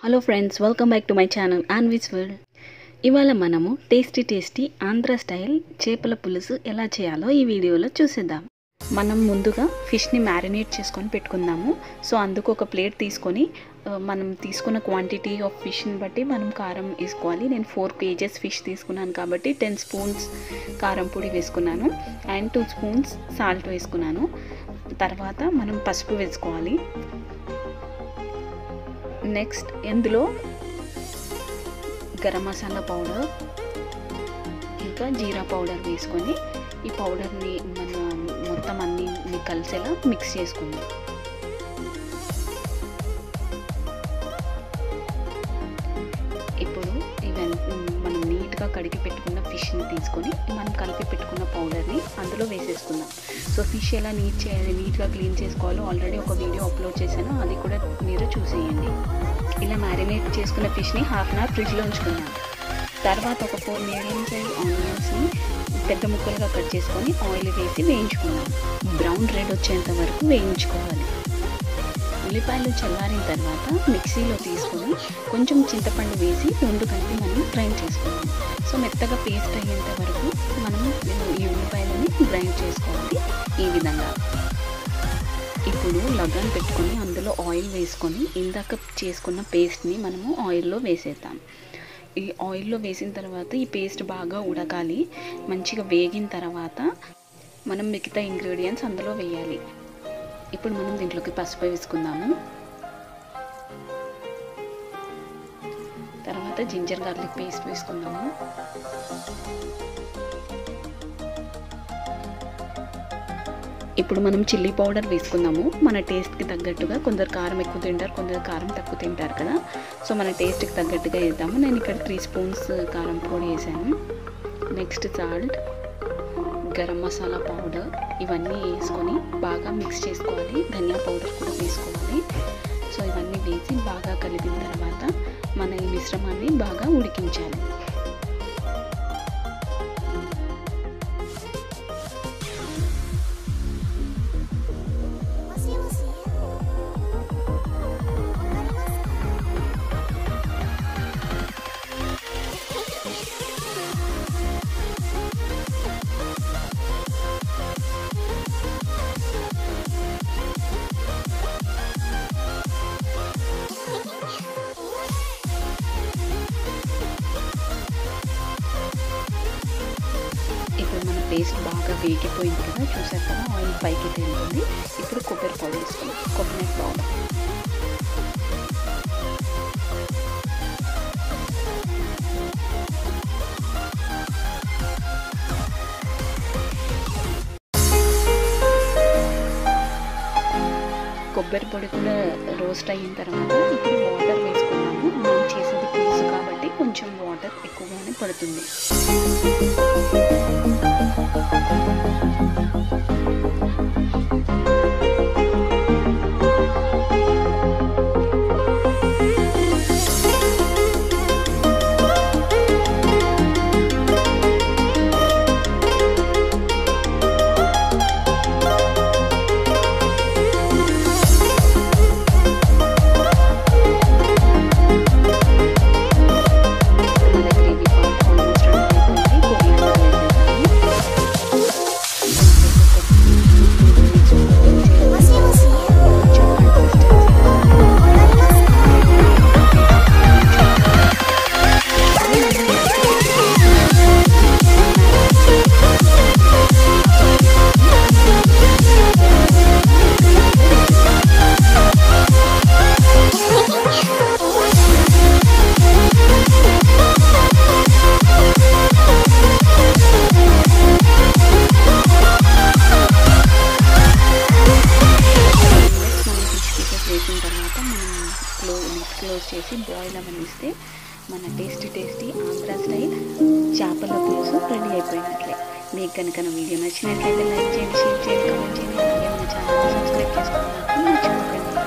hello friends welcome back to my channel Anvi's world ఇవాళ మనము tasty tasty Andhra style చేపల పులుసు ఎలా చేయాలో ఈ వీడియోలో చూసేద్దాం మనం ముందుగా ఫిష్ని మ్యారినేట్ చేసుకొని పెట్టుకుందాము సో అందుకు ఒక ప్లేట్ తీసుకొని ఆ, మనం తీసుకున్న క్వాంటిటీ ఆఫ్ ఫిష్ని బట్టి మనం కారం వేసుకోవాలి నేను ఫోర్ కేజెస్ ఫిష్ తీసుకున్నాను కాబట్టి టెన్ స్పూన్స్ కారం పొడి వేసుకున్నాను అండ్ టూ స్పూన్స్ సాల్ట్ వేసుకున్నాను తర్వాత మనం పసుపు వేసుకోవాలి నెక్స్ట్ ఇందులో గరం మసాలా పౌడర్ ఇంకా జీరా పౌడర్ వేసుకొని ఈ పౌడర్ని మన మొత్తం అన్ని కలిసేలా మిక్స్ చేసుకుందాం ఇప్పుడు ఇవన్నీ మనం నీట్గా కడిగి పెట్టుకున్న ఫిష్ని తీసుకొని మనం కలిపి పెట్టుకున్న పౌడర్ని అందులో వేసేసుకుందాం సో ఫిష్ ఎలా నీట్ చేయాలి నీట్గా క్లీన్ చేసుకోవాలో ఆల్రెడీ ఒక వీడియో అప్లోడ్ చేశాను అది కూడా మీరు చూసేయండి ఇలా మ్యారినేట్ చేసుకున్న ఫిష్ని హాఫ్ అన్ అవర్ ఫ్రిడ్జ్లో ఉంచుకున్నాం తర్వాత ఒక ఫోర్ మీడియం సైజ్ ఆనియన్స్ని పెద్ద ముక్కలుగా కట్ చేసుకొని ఆయిల్ వేసి వేయించుకున్నాం బ్రౌన్ రెడ్ వచ్చేంత వరకు వేయించుకోవాలి ఉల్లిపాయలు చల్లారిన తర్వాత మిక్సీలో తీసుకొని కొంచెం చింతపండు వేసి రెండు కలిపి మనం గ్రైండ్ చేసుకున్నాం సో మెత్తగా పేస్ట్ అయ్యేంత వరకు మనం ఈ ఉల్లిపాయలని గ్రైండ్ చేసుకోవాలి ఈ విధంగా ఇప్పుడు లగాన్ పెట్టుకొని అందులో ఆయిల్ వేసుకొని ఇందాక చేసుకున్న పేస్ట్ని మనము ఆయిల్లో వేసేద్దాం ఈ ఆయిల్లో వేసిన తర్వాత ఈ పేస్ట్ బాగా ఉడకాలి మంచిగా వేగిన తర్వాత మనం మిగతా ఇంగ్రీడియంట్స్ అందులో వేయాలి ఇప్పుడు మనం దీంట్లోకి పసుపు వేసుకుందాము తర్వాత జింజర్ గార్లిక్ పేస్ట్ వేసుకుందాము ఇప్పుడు మనం చిల్లీ పౌడర్ వేసుకుందాము మన టేస్ట్కి తగ్గట్టుగా కొందరు కారం ఎక్కువ తింటారు కొందరు కారం తక్కువ తింటారు కదా సో మన టేస్ట్కి తగ్గట్టుగా వేద్దాము నేను ఇక్కడ త్రీ స్పూన్స్ కారం పొడి వేసాను next salt garam masala powder ఇవన్నీ వేసుకొని బాగా మిక్స్ చేసుకోవాలి ధనియా పౌడర్ కూడా వేసుకోవాలి సో ఇవన్నీ వేసి బాగా కలిపిన తర్వాత మన ఈ మిశ్రమాన్ని బాగా ఉడికించాలి ఇప్పుడు మన పేస్ట్ బాగా వేగిపోయింది కదా చూసారు కదా ఆయిల్ పైకి తేలుతుంది ఇప్పుడు కొబ్బరి పౌడర్ వేసుకుందాం కోకోనట్ పౌడర్ కొబ్బరి పొడి కూడా రోస్ట్ అయిన తర్వాత ఇప్పుడు వాటర్ వేసుకున్నాము మనం చేసేది పులుసు కాబట్టి కొంచెం వాటర్ ఎక్కువగానే పడుతుంది మన గ్రేవీ పార్ట్ ఆల్మోస్ట్ రెడీ అయిపోయింది కొరియాండర్ మనం ఫిష్ పీసెస్ వేసిన తర్వాత మనం క్లో లిడ్ క్లోజ్ చేసి బాయిల్ అవనిస్తే మన టేస్టీ టేస్టీ ఆంధ్ర స్టైల్ చేపల పులుసు రెడీ అయిపోయినట్లే మీకు కనుక నా వీడియో నచ్చినట్లయితే లైక్ చేయండి షేర్ చేయండి కామెంట్ చేయండి అలాగే మన ఛానల్ సబ్స్క్రైబ్ చేసుకోవడానికి మర్చిపోకండి